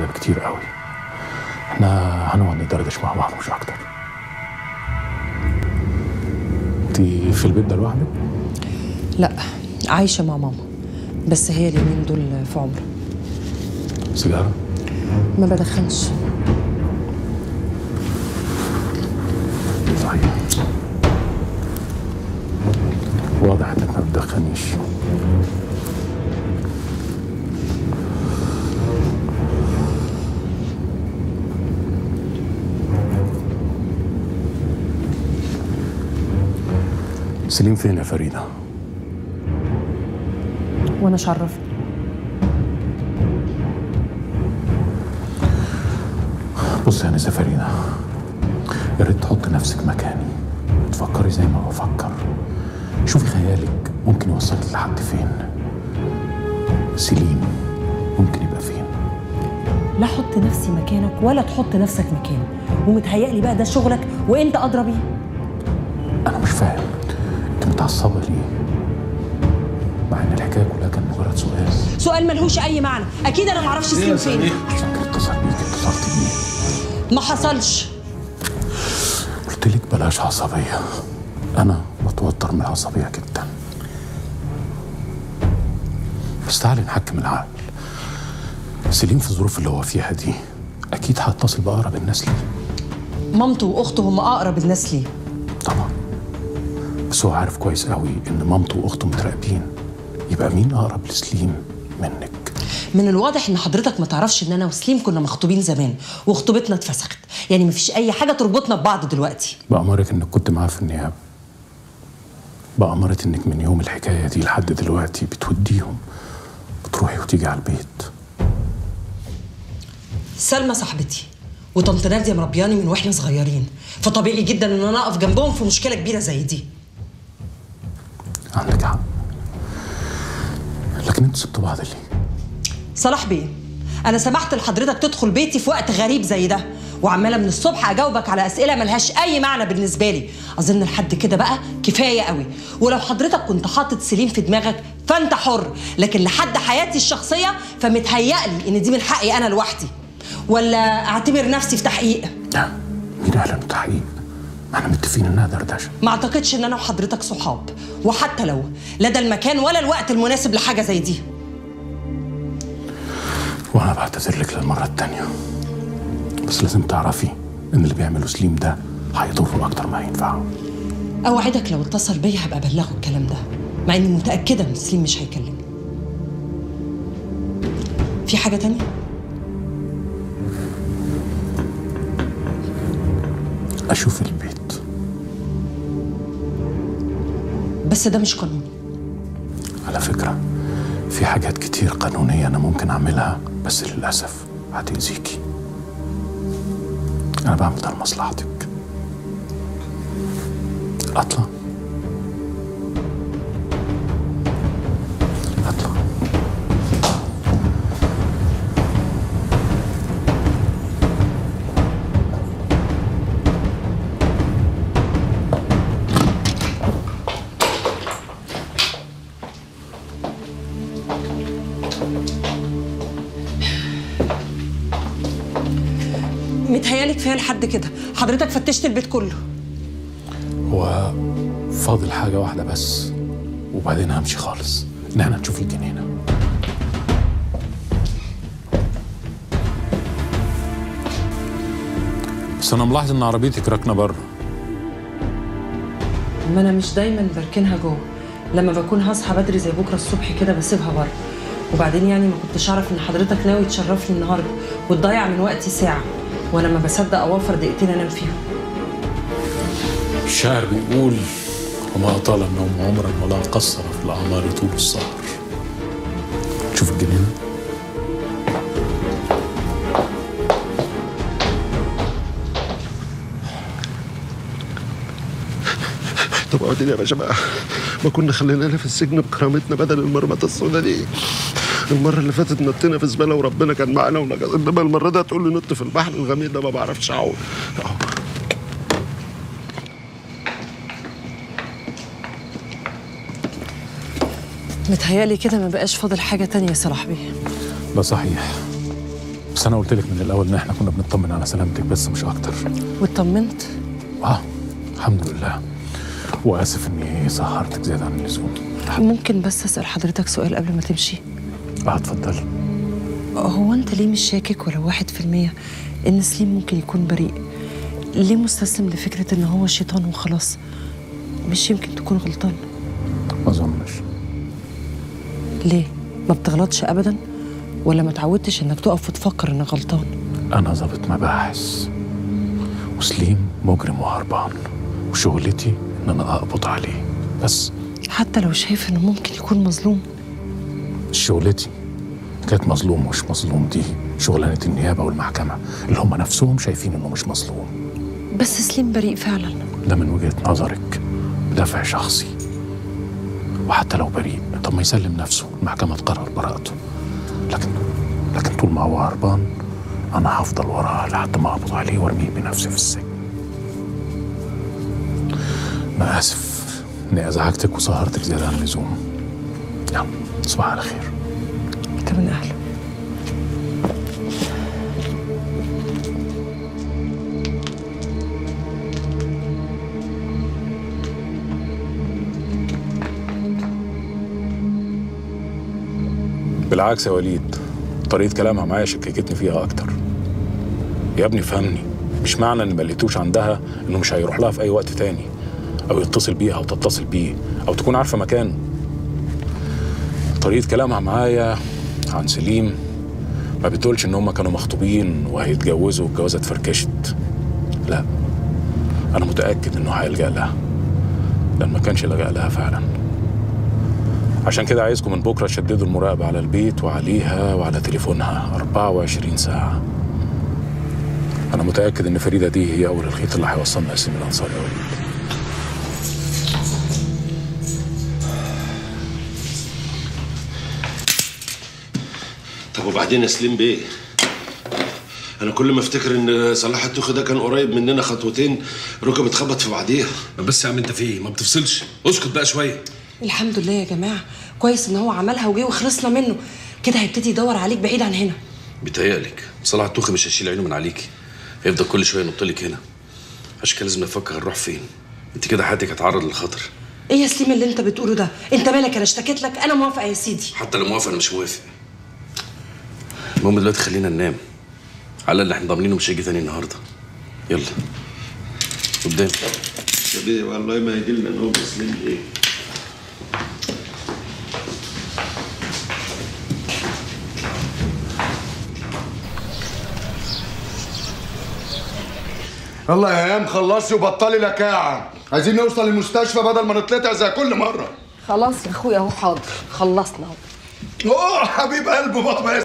كده بكتير قوي احنا هنقعد ندردش مع بعض مش اكتر انت في البيت ده لوحدك لا عايشه مع ماما بس هي اليومين دول في عمره سيجاره ما بدخنش صحيح واضح انك ما بتدخنيش سليم فين يا فريده وانا شرفت بص يا نسا فريده يا ريت تحط نفسك مكاني تفكري زي ما بفكر شوفي خيالك ممكن يوصلك لحد فين سليم ممكن يبقى فين لا احط نفسي مكانك ولا تحط نفسك مكاني ومتهيألي بقى ده شغلك وانت ادرى بيه انا مش فاهم انت متعصبه ليه مع ان الحكايه كلها كان مجرد سؤال سؤال ملهوش اي معنى اكيد انا معرفش سليم فين عشان كده اتصل بيك اتصلت بيه ما حصلش قلت لك بلاش عصبيه انا بتوتر من العصبيه جدا بس تعالي نحكم العقل سليم في الظروف اللي هو فيها دي اكيد هتصل باقرب الناس ليه مامته واخته هم اقرب الناس ليه طبعا بس هو عارف كويس قوي ان مامته واخته متراقبين يبقى مين اقرب لسليم منك من الواضح ان حضرتك ما تعرفش ان انا وسليم كنا مخطوبين زمان وخطوبتنا اتفسخت يعني مفيش اي حاجه تربطنا ببعض دلوقتي بأمرك انك كنت معاه في النيابه بأمرت انك من يوم الحكايه دي لحد دلوقتي بتوديهم بتروحي وتيجي على البيت سلمى صاحبتي وطنط ناديه مربياني من واحنا صغيرين فطبيعي جدا ان انا اقف جنبهم في مشكله كبيره زي دي عندك حق لكن انتوا سبتوا بعض ليه؟ صلاح بيه انا سمحت لحضرتك تدخل بيتي في وقت غريب زي ده وعماله من الصبح اجاوبك على اسئله ملهاش اي معنى بالنسبه لي اظن لحد كده بقى كفايه قوي ولو حضرتك كنت حاطط سليم في دماغك فانت حر لكن لحد حياتي الشخصيه فمتهيألي ان دي من حقي انا لوحدي ولا اعتبر نفسي في تحقيق لا مين قال انه تحقيق؟ ما احنا متفقين انها دردشه ما اعتقدش ان انا وحضرتك صحاب وحتى لو لا ده المكان ولا الوقت المناسب لحاجه زي دي وانا بعتذر لك للمره التانيه بس لازم تعرفي ان اللي بيعمله سليم ده هيضره اكتر ما هينفعه اوعدك لو اتصل بيا هبقى ابلغه الكلام ده مع اني متاكده ان سليم مش هيكلمني في حاجه تانية اشوف البيت بس ده مش قانوني على فكره في حاجات كتير قانونيه انا ممكن اعملها بس للاسف هتاذيكي انا بعمل ده لمصلحتك اطلع اطلع متهيالي كفايه لحد كده حضرتك فتشت البيت كله هو فاضل حاجة واحدة بس وبعدين همشي خالص إن احنا نشوف الجنينة بس أنا ملاحظ إن عربيتك راكنة بره ما انا مش دايما بركنها جوه لما بكون هصحى بدري زي بكره الصبح كده بسيبها بره وبعدين يعني ما كنتش اعرف ان حضرتك ناوي تشرفني النهارده وتضيع من وقتي ساعه وانا ما بصدق اوفر دقيقتين انام فيهم الشاعر بيقول وما أطال النوم عمرا ولا قصر في الأعمار طول السهر شوف الجنينة طب اقعدين يا باشا بقى ما كنا خلينا في السجن بكرامتنا بدل المرمطه السودا دي المرة اللي فاتت نطينا في زبالة وربنا كان معانا ونجز انما المرة دي هتقول لي نط في البحر الغميق ده ما بعرفش اعوم أهو. متهيالي كده ما بقاش فاضل حاجه تانية يا صلاح بيه ده صحيح بس انا قلت لك من الاول ان احنا كنا بنطمن على سلامتك بس مش اكتر واطمنت اه الحمد لله واسف اني سهرتك زياده عن اللزوم ممكن بس اسال حضرتك سؤال قبل ما تمشي اه اتفضلي هو انت ليه مش شاكك ولو واحد في المية ان سليم ممكن يكون بريء ليه مستسلم لفكرة ان هو شيطان وخلاص مش يمكن تكون غلطان ما اظنش ليه ما بتغلطش ابدا ولا ما تعودتش انك تقف وتفكر انك غلطان انا ضابط مباحث وسليم مجرم وهربان وشغلتي ان انا اقبض عليه بس حتى لو شايف انه ممكن يكون مظلوم شغلتي كانت مظلوم ومش مظلوم دي شغلانه النيابه والمحكمه اللي هم نفسهم شايفين انه مش مظلوم بس سليم بريء فعلا ده من وجهه نظرك بدافع شخصي وحتى لو بريء طب ما يسلم نفسه المحكمه تقرر براءته لكن لكن طول ما هو هربان انا هفضل وراه لحد ما اقبض عليه وارميه بنفسي في السجن انا اسف اني ازعجتك وسهرتك زياده عن اللزوم يلا تصبح على خير انت من اهله بالعكس يا وليد طريقة كلامها معايا شككتني فيها أكتر يا ابني فهمني مش معنى إن ما لقيتوش عندها إنه مش هيروح لها في أي وقت تاني أو يتصل بيها أو تتصل بيه أو تكون عارفة مكانه طريقة كلامها معايا عن سليم ما بتقولش إن هما كانوا مخطوبين وهيتجوزوا والجوازة اتفركشت لا أنا متأكد إنه هيلجأ لها لأن ما كانش لجأ لها فعلا عشان كده عايزكم من بكره تشددوا المراقبه على البيت وعليها وعلى تليفونها 24 ساعه انا متاكد ان فريده دي هي اول الخيط اللي هيوصلنا اسم الانصار يا وليد طب وبعدين يا سليم بيه انا كل ما افتكر ان صلاح التوخي ده كان قريب مننا خطوتين ركب اتخبط في بعضيها بس يا عم انت في ايه ما بتفصلش اسكت بقى شويه الحمد لله يا جماعة كويس ان هو عملها وجه وخلصنا منه كده هيبتدي يدور عليك بعيد عن هنا بيتهيألك صلاح التوخي مش هيشيل عينه من عليكي هيفضل كل شويه ينط لك هنا عشان كده لازم نفكر هنروح فين انت كده حياتك هتعرض للخطر ايه يا سليم اللي انت بتقوله ده انت مالك انا اشتكيت لك انا موافقة يا سيدي حتى لو موافق انا مش موافق المهم دلوقتي خلينا ننام على اللي احنا ضامنينه مش هيجي تاني النهارده يلا قدام يا بيه والله ما يجي لنا نوم يا سليم بيه يلا يا ايام خلصي وبطلي لكاعة عايزين نوصل المستشفى بدل ما نتلطع زي كل مرة خلاص يا اخويا اهو حاضر خلصنا اهو اوه حبيب قلبه بابا يا